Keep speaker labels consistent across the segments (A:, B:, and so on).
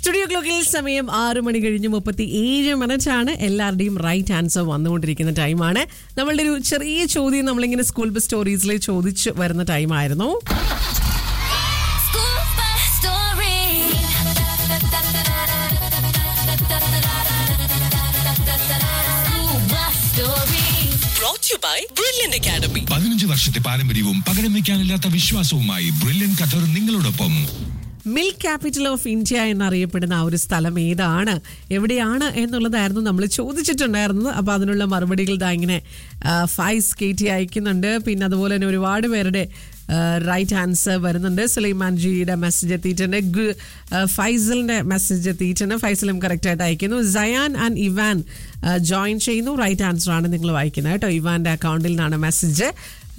A: Studio ക്ലോക്കിൽ സമയം ആറ് മണി കഴിഞ്ഞ് മുപ്പത്തി ഏഴ് മിനിറ്റ് ആണ് എല്ലാവരുടെയും റൈറ്റ് ആൻസർ വന്നുകൊണ്ടിരിക്കുന്ന ടൈമാണ് നമ്മളുടെ ഒരു ചെറിയ ചോദ്യം നമ്മളിങ്ങനെ സ്കൂൾ ബസ് സ്റ്റോറീസിൽ ചോദിച്ച് വരുന്ന ടൈമായിരുന്നു
B: School bus story. School bus story.
C: brought to you by Brilliant Academy.
D: പതിനഞ്ച് വർഷത്തെ പാരമ്പര്യവും പകരം വെക്കാനില്ലാത്ത വിശ്വാസവുമായി ബ്രില്യൻ ഖത്തർ നിങ്ങളോടൊപ്പം
A: മിൽക്ക് ക്യാപിറ്റൽ ഓഫ് ഇന്ത്യ എന്നറിയപ്പെടുന്ന ആ ഒരു സ്ഥലം ഏതാണ് എവിടെയാണ് എന്നുള്ളതായിരുന്നു നമ്മൾ ചോദിച്ചിട്ടുണ്ടായിരുന്നത് അപ്പോൾ അതിനുള്ള മറുപടികൾ ഇതാ ഇങ്ങനെ ആ, ഫൈസ് കയറ്റി അയക്കുന്നുണ്ട് പിന്നെ അതുപോലെ തന്നെ ഒരുപാട് പേരുടെ റൈറ്റ് ആൻസർ വരുന്നുണ്ട് സുലൈമാൻ ജിയുടെ മെസ്സേജ് എത്തിയിട്ടുണ്ട് ഗു- ആ, ഫൈസലിന്റെ മെസ്സേജ് എത്തിയിട്ടുണ്ട് ഫൈസലും കറക്റ്റായിട്ട് അയക്കുന്നു സയാൻ ആൻഡ് ഇവാൻ ജോയിൻ ചെയ്യുന്നു റൈറ്റ് ആൻസർ ആണ് നിങ്ങൾ വായിക്കുന്നത് കേട്ടോ ഇവാന്റെ അക്കൗണ്ടിൽ നിന്നാണ് മെസ്സേജ്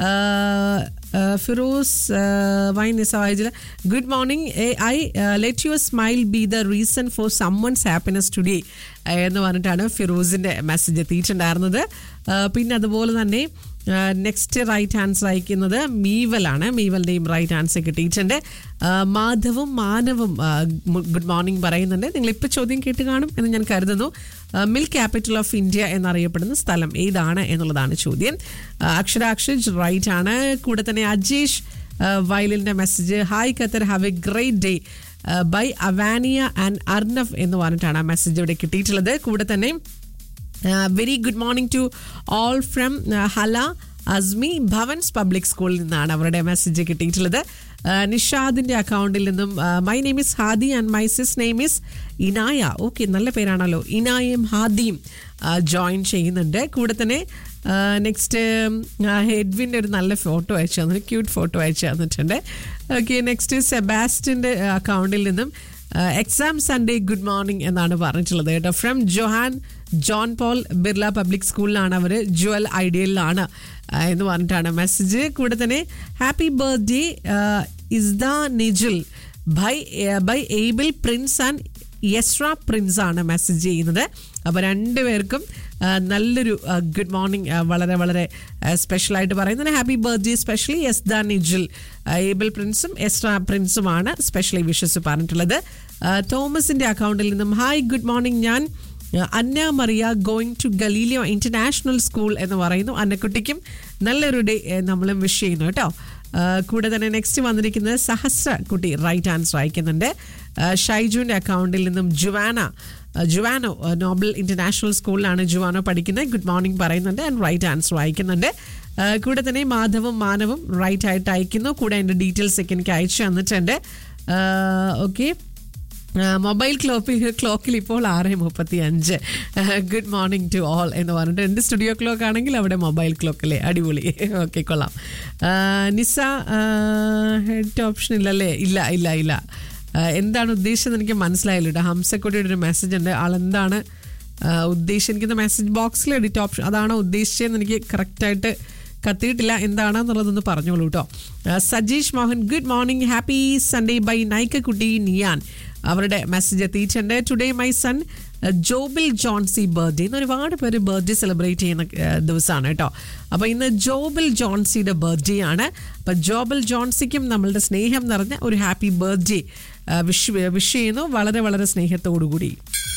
A: ഫിറോസ് വൈൻ നിസവായിജിൽ good morning I let your smile be the reason for someone's happiness today എന്ന് പറഞ്ഞിട്ടാണ് ഫിറോസിന്റെ മെസ്സേജ് എത്തിയിട്ടുണ്ടായിരുന്നത് ആ, പിന്നെ അതുപോലെ തന്നെ നെക്സ്റ്റ് റൈറ്റ് ആൻസർ അയക്കുന്നത് മീവലാണ് മീവലിന്റെയും റൈറ്റ് ആൻസർ കിട്ടിയിട്ടുണ്ട് ആ, മാധവും മാനവും ഗുഡ് മോർണിംഗ് പറയുന്നുണ്ട് നിങ്ങൾ ഇപ്പോൾ ചോദ്യം കേട്ട് കാണും എന്ന് ഞാൻ കരുതുന്നു മിൽക്ക് ക്യാപിറ്റൽ ഓഫ് ഇന്ത്യ എന്നറിയപ്പെടുന്ന സ്ഥലം ഏതാണ് എന്നുള്ളതാണ് ചോദ്യം ആ, അക്ഷരാക്ഷജ് റൈറ്റ് ആണ് കൂടെ തന്നെ അജേഷ് വയലിൻ്റെ message hi Qatar have a great day by Avaniya and Arnav എന്ന് പറഞ്ഞിട്ടാണ് ആ മെസ്സേജ് ഇവിടെ കിട്ടിയിട്ടുള്ളത് കൂടെ തന്നെ very good morning to all from Hala Asmi Bhavans public സ്കൂളിൽ നിന്നാണ് അവരുടെ മെസ്സേജ് കിട്ടിയിട്ടുള്ളത് ആ, നിഷാദിന്റെ അക്കൗണ്ടിൽ നിന്നും my name is Hadi and my sis name is Inaya okay നല്ല പേരാണല്ലോ ഇനായും ഹാദിയും ജോയിൻ ചെയ്യുന്നുണ്ട് കൂടെ തന്നെ നെക്സ്റ്റ് ഹെഡ്വിൻ്റെ ഒരു നല്ല ഫോട്ടോ അയച്ചു തന്നു ക്യൂട്ട് ഫോട്ടോ അയച്ചു തന്നിട്ടുണ്ട് ഓക്കെ നെക്സ്റ്റ് സെബാസ്റ്റിൻ്റെ അക്കൗണ്ടിൽ നിന്നും എക്സാം സൺഡേ ഗുഡ് മോർണിംഗ് എന്നാണ് പറഞ്ഞിട്ടുള്ളത് കേട്ടോ ഫ്രം ജോഹാൻ ജോൺ പോൾ ബിർല പബ്ലിക് സ്കൂളിലാണ് അവർ ജുവൽ ഐഡിയലിലാണ് ആ, എന്ന് പറഞ്ഞിട്ടാണ് മെസ്സേജ് കൂടെ തന്നെ happy birthday Isda Nijul by by Abel Prince and Yasra Prince ആണ് മെസ്സേജ് ചെയ്യുന്നത് അപ്പോൾ രണ്ടുപേർക്കും ആ, നല്ലൊരു ഗുഡ് മോർണിംഗ് വളരെ വളരെ സ്പെഷ്യലായിട്ട് പറയുന്നത് happy birthday specially Yazda Nijul Abel പ്രിൻസും എസ്ര പ്രിൻസുമാണ് സ്പെഷ്യലി വിഷസ് പറഞ്ഞിട്ടുള്ളത് ആ, തോമസിന്റെ അക്കൗണ്ടിൽ നിന്നും ഹായ് ഗുഡ് മോർണിംഗ് ഞാൻ ആ, Anna Mariya going to Galileo international school എന്ന് പറയുന്നു അന്നക്കുട്ടിക്കും നല്ലൊരു ഡേ നമ്മളും വിഷ് ചെയ്യുന്നു കേട്ടോ ആ, കൂടെ തന്നെ നെക്സ്റ്റ് വന്നിരിക്കുന്നത് സഹസ്ര കുട്ടി റൈറ്റ് ആൻസർ അയക്കുന്നുണ്ട് ആ, ഷൈജുവിൻ്റെ അക്കൗണ്ടിൽ നിന്നും ജുവാന ആ, ജുവാനോ ആ, നോബൽ ഇന്റർനാഷണൽ സ്കൂളിലാണ് ജുവാനോ പഠിക്കുന്നത് ഗുഡ് മോർണിംഗ് പറയുന്നുണ്ട് ആൻഡ് റൈറ്റ് ആൻസർ അയക്കുന്നുണ്ട് ആ, കൂടെ തന്നെ മാധവും മാനവും റൈറ്റ് ആയിട്ട് അയക്കുന്നു കൂടെ അതിൻ്റെ ഡീറ്റെയിൽസ് ഒക്കെ എനിക്ക് അയച്ചു തന്നിട്ടുണ്ട് ഓക്കെ മൊബൈൽ ക്ലോക്കിൽ ക്ലോക്കിൽ ഇപ്പോൾ ആറ് മുപ്പത്തി അഞ്ച് ഗുഡ് മോർണിംഗ് ടു ഓൾ എന്ന് പറഞ്ഞിട്ട് എൻ്റെ സ്റ്റുഡിയോ ക്ലോക്ക് ആണെങ്കിൽ അവിടെ മൊബൈൽ ക്ലോക്കല്ലേ അടിപൊളി ഓക്കെ കൊള്ളാം ആ, നിസ ഹെഡ് ഓപ്ഷൻ ഇല്ലല്ലേ ഇല്ല ഇല്ല ഇല്ല ആ, എന്താണ് ഉദ്ദേശിച്ചത് എനിക്ക് മനസ്സിലായില്ല കേട്ടോ ഹംസക്കുട്ടിയുടെ ഒരു മെസ്സേജ് ഉണ്ട് ആളെന്താണ് ആ, ഉദ്ദേശിക്കുന്ന മെസ്സേജ് ബോക്സിൽ എഡിറ്റ് ഓപ്ഷൻ അതാണോ ഉദ്ദേശിച്ചതെന്ന് എനിക്ക് കറക്റ്റായിട്ട് കത്തിയിട്ടില്ല എന്താണെന്നുള്ളതൊന്ന് പറഞ്ഞോളൂ കേട്ടോ ആ, Sajeesh Mohan good morning happy Sunday bye നൈക്കക്കുട്ടി നിയാൻ അവരുടെ മെസ്സേജ് എത്തിയിട്ടുണ്ട് ടുഡേ മൈ സൺ ജോബിൽ ജോൺസി ബർത്ത്ഡേ ഇന്ന് ഒരുപാട് പേര് ബർത്ത്ഡേ സെലിബ്രേറ്റ് ചെയ്യുന്ന ആ, ദിവസമാണ് കേട്ടോ അപ്പോൾ ഇന്ന് ജോബിൽ ജോൺസിയുടെ ബർത്ത്ഡേ ആണ് അപ്പോൾ ജോബിൽ ജോൺസിക്കും നമ്മളുടെ സ്നേഹം നിറഞ്ഞ ഒരു ഹാപ്പി ബർത്ത്ഡേ വിഷ് വിഷ് ചെയ്യുന്നു വളരെ വളരെ സ്നേഹത്തോടു കൂടി